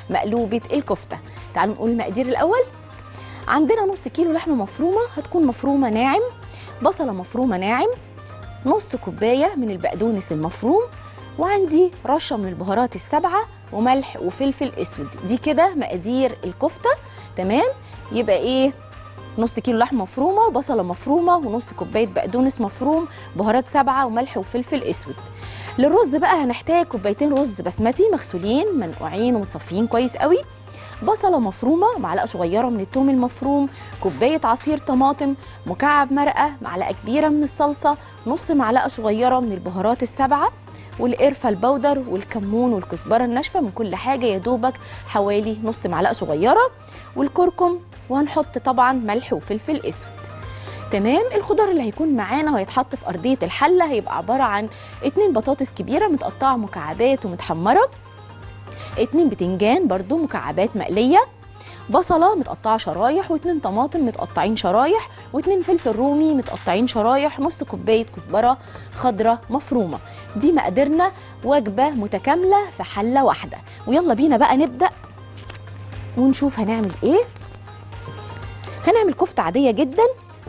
مقلوبه الكفته تعالوا نقول المقادير الاول عندنا نص كيلو لحمه مفرومه هتكون مفرومه ناعم بصله مفرومه ناعم نص كوبايه من البقدونس المفروم وعندي رشه من البهارات السبعه وملح وفلفل اسود دي كده مقادير الكفته تمام يبقى ايه نص كيلو لحمه مفرومه وبصله مفرومه ونص كوبايه بقدونس مفروم بهارات سبعه وملح وفلفل اسود للرز بقى هنحتاج كوبايتين رز بسمتي مغسولين منقوعين ومتصفيين كويس قوي بصله مفرومه معلقه صغيره من الثوم المفروم كوبايه عصير طماطم مكعب مرقه معلقه كبيره من الصلصه نص معلقه صغيره من البهارات السبعه والقرفه البودر والكمون والكزبره الناشفه من كل حاجه يا دوبك حوالي نص معلقه صغيره والكركم وهنحط طبعا ملح وفلفل اسود تمام الخضار اللي هيكون معانا وهيتحط في ارضيه الحله هيبقى عباره عن اتنين بطاطس كبيره متقطعه مكعبات ومتحمره اتنين بتنجان برضو مكعبات مقليه بصله متقطعه شرايح واتنين طماطم متقطعين شرايح واتنين فلفل رومي متقطعين شرايح نص كوبايه كزبره خضراء مفرومه دي مقاديرنا وجبه متكامله في حله واحده ويلا بينا بقى نبدا ونشوف هنعمل ايه هنعمل كفته عاديه جدا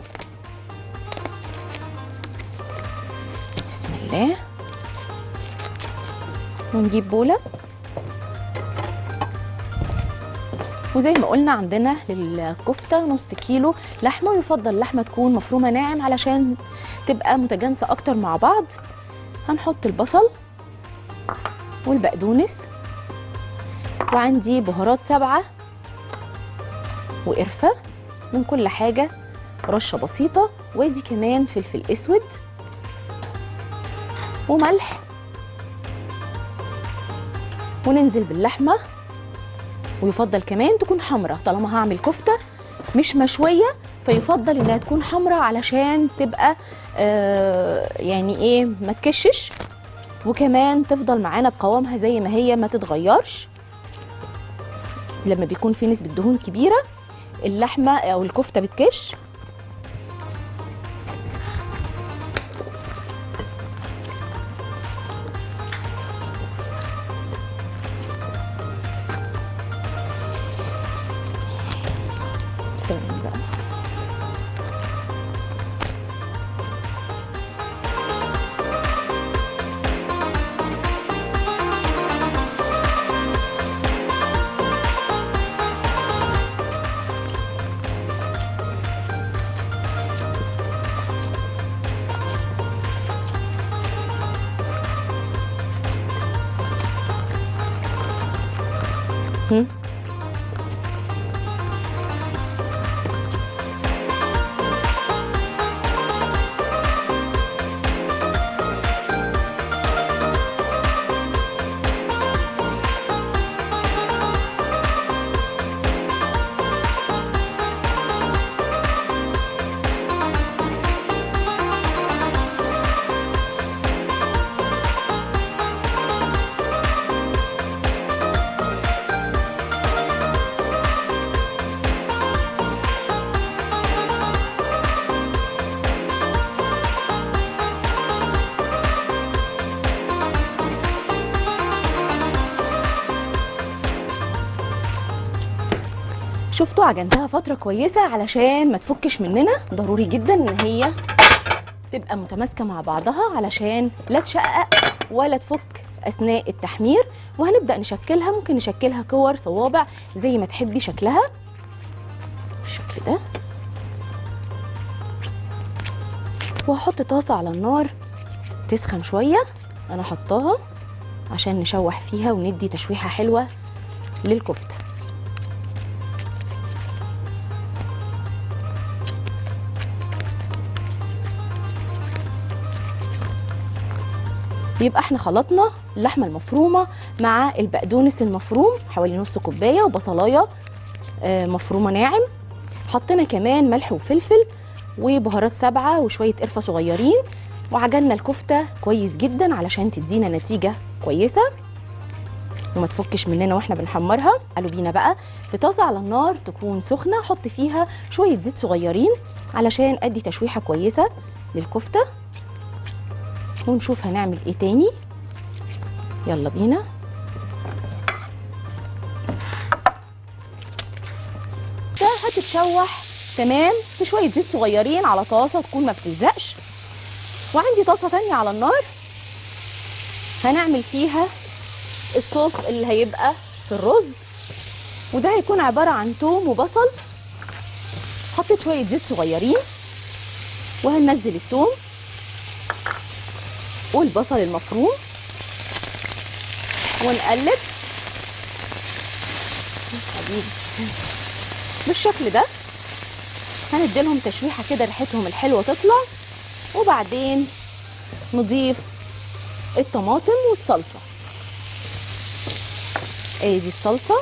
بسم الله ونجيب بوله وزي ما قلنا عندنا للكفته نص كيلو لحمه ويفضل اللحمه تكون مفرومه ناعم علشان تبقى متجانسه اكتر مع بعض هنحط البصل والبقدونس وعندي بهارات سبعه وقرفه من كل حاجه رشه بسيطه وادي كمان فلفل اسود وملح وننزل باللحمه ويفضل كمان تكون حمراء طالما هعمل كفته مش مشويه فيفضل انها تكون حمراء علشان تبقى آه يعني ايه ما تكشش وكمان تفضل معانا بقوامها زي ما هي ما تتغيرش لما بيكون في نسبه دهون كبيره اللحمه او الكفته بتكش ثواني بقى هم؟ شفتوا عجنتها فتره كويسه علشان ما تفكش مننا ضروري جدا ان هي تبقى متماسكه مع بعضها علشان لا تشقق ولا تفك اثناء التحمير وهنبدا نشكلها ممكن نشكلها كور صوابع زي ما تحبي شكلها بالشكل ده وهحط طاسه على النار تسخن شويه انا حطاها عشان نشوح فيها وندي تشويحه حلوه للكفته يبقى احنا خلطنا اللحمه المفرومه مع البقدونس المفروم حوالي نص كوبايه وبصلايه آه، مفرومه ناعم حطينا كمان ملح وفلفل وبهارات سبعه وشويه قرفه صغيرين وعجلنا الكفته كويس جدا علشان تدينا نتيجه كويسه وما تفكش مننا واحنا بنحمرها قالوا بينا بقى في طاسه على النار تكون سخنه حط فيها شويه زيت صغيرين علشان ادي تشويحه كويسه للكفته ونشوف هنعمل ايه تاني يلا بينا وتتشوح تمام في شويه زيت صغيرين على طاسه تكون ما بتلزقش وعندي طاسه تانية على النار هنعمل فيها الصوص اللي هيبقى في الرز وده هيكون عباره عن توم وبصل حطيت شويه زيت صغيرين وهننزل التوم والبصل المفروم ونقلب حبيبي بالشكل ده هنديلهم تشويحه كده ريحتهم الحلوه تطلع وبعدين نضيف الطماطم والصلصه ادي الصلصه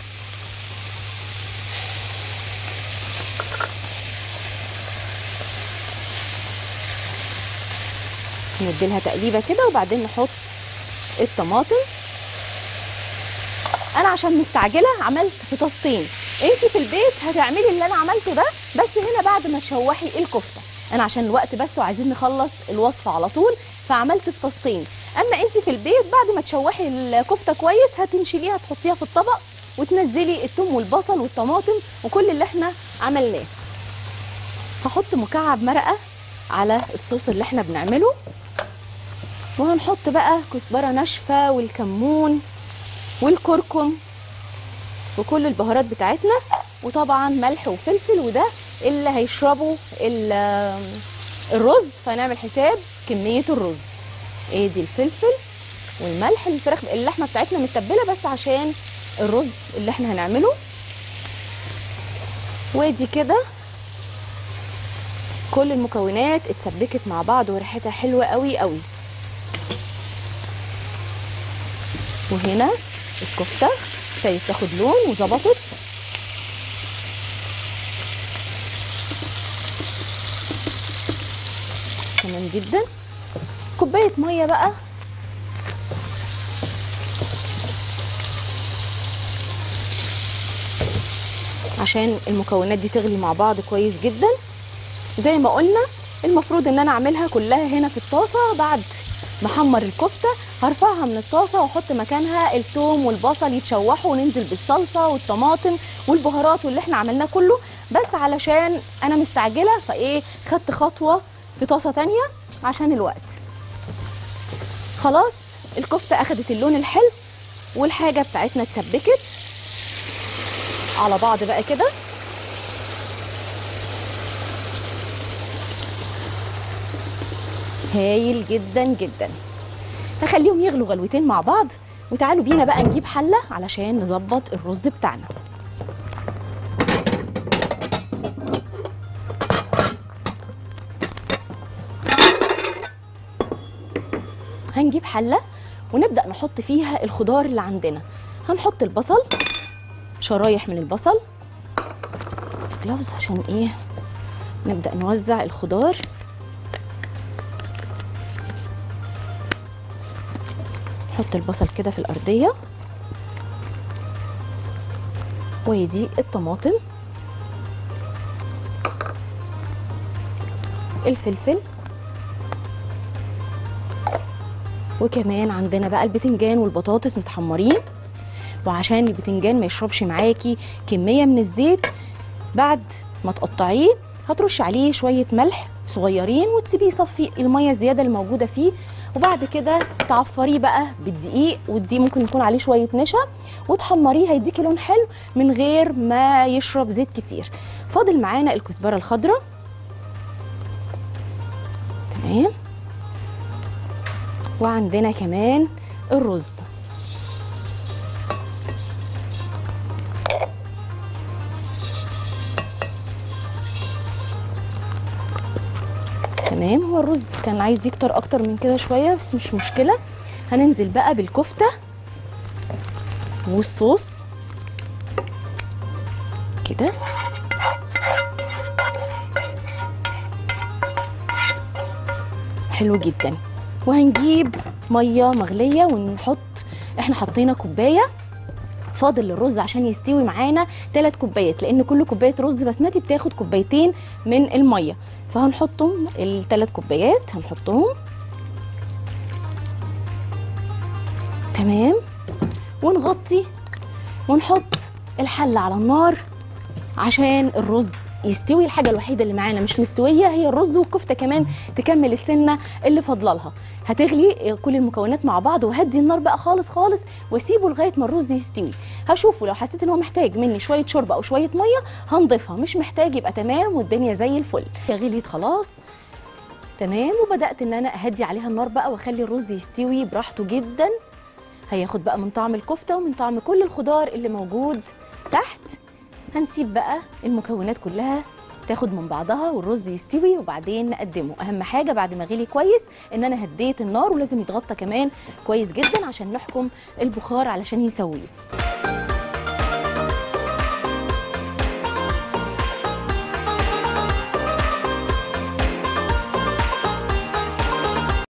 نديلها تقليبه كده وبعدين نحط الطماطم انا عشان مستعجله عملت في طاستين انت في البيت هتعملي اللي انا عملته ده بس هنا بعد ما تشوحي الكفته انا عشان الوقت بس وعايزين نخلص الوصفه على طول فعملت في طاستين اما انت في البيت بعد ما تشوحي الكفته كويس هتنشليها تحطيها في الطبق وتنزلي الثوم والبصل والطماطم وكل اللي احنا عملناه هحط مكعب مرقه على الصوص اللي احنا بنعمله وهنحط بقى كزبره ناشفه والكمون والكركم وكل البهارات بتاعتنا وطبعا ملح وفلفل وده اللي هيشربوا ال- الرز فنعمل حساب كميه الرز ادي الفلفل والملح الفراخ اللحمه بتاعتنا متبله بس عشان الرز اللي احنا هنعمله وادي كده كل المكونات اتسبكت مع بعض وريحتها حلوه قوي قوي وهنا الكفته ابتدت تاخد لون وظبطت تمام جدا كوبايه ميه بقى عشان المكونات دي تغلي مع بعض كويس جدا زي ما قلنا المفروض ان انا اعملها كلها هنا في الطاسه بعد ما احمر الكفته هرفعها من الطاسه واحط مكانها الثوم والبصل يتشوحوا وننزل بالصلصه والطماطم والبهارات واللي احنا عملناه كله بس علشان انا مستعجله فايه خدت خطوه في طاسه تانية عشان الوقت خلاص الكفته اخدت اللون الحلو والحاجه بتاعتنا اتسبكت على بعض بقى كده هايل جدا جدا نخليهم يغلوا غلوتين مع بعض وتعالوا بينا بقى نجيب حله علشان نظبط الرز بتاعنا هنجيب حله ونبدا نحط فيها الخضار اللي عندنا هنحط البصل شرايح من البصل بس جلافز عشان ايه نبدا نوزع الخضار نحط البصل كده في الأرضية ودي الطماطم الفلفل وكمان عندنا بقى البتنجان والبطاطس متحمرين وعشان البتنجان ما يشربش معاكي كمية من الزيت بعد ما تقطعيه هترش عليه شوية ملح صغيرين وتسيبيه يصفي المية الزيادة اللي موجودة فيه وبعد كده تعفريه بقى بالدقيق والدقيق ممكن يكون عليه شويه نشا وتحمريه هيديكي لون حلو من غير ما يشرب زيت كتير فاضل معانا الكزبره الخضراء تمام وعندنا كمان الرز تمام هو الرز كان عايز يكتر اكتر من كده شويه بس مش مشكله هننزل بقى بالكفته والصوص كده حلو جدا وهنجيب ميه مغليه ونحط احنا حطينا كوبايه فاضل الرز عشان يستوي معانا 3 كوبايات لان كل كوبايه رز بسمتي بتاخد كوبايتين من الميه فهنحطهم الثلاث كوبايات هنحطهم تمام ونغطي ونحط الحله على النار عشان الرز يستوي الحاجه الوحيده اللي معانا مش مستويه هي الرز والكفته كمان تكمل السنه اللي فاضله لها هتغلي كل المكونات مع بعض وهدي النار بقى خالص خالص واسيبه لغايه ما الرز يستوي هشوفه لو حسيت ان هو محتاج مني شويه شوربه او شويه ميه هنضيفها مش محتاج يبقى تمام والدنيا زي الفل غليت خلاص تمام وبدات ان انا اهدي عليها النار بقى واخلي الرز يستوي براحته جدا هياخد بقى من طعم الكفته ومن طعم كل الخضار اللي موجود تحت هنسيب بقى المكونات كلها تاخد من بعضها والرز يستوي وبعدين نقدمه اهم حاجه بعد ما غلي كويس ان انا هديت النار ولازم يتغطى كمان كويس جدا عشان نحكم البخار علشان يسويه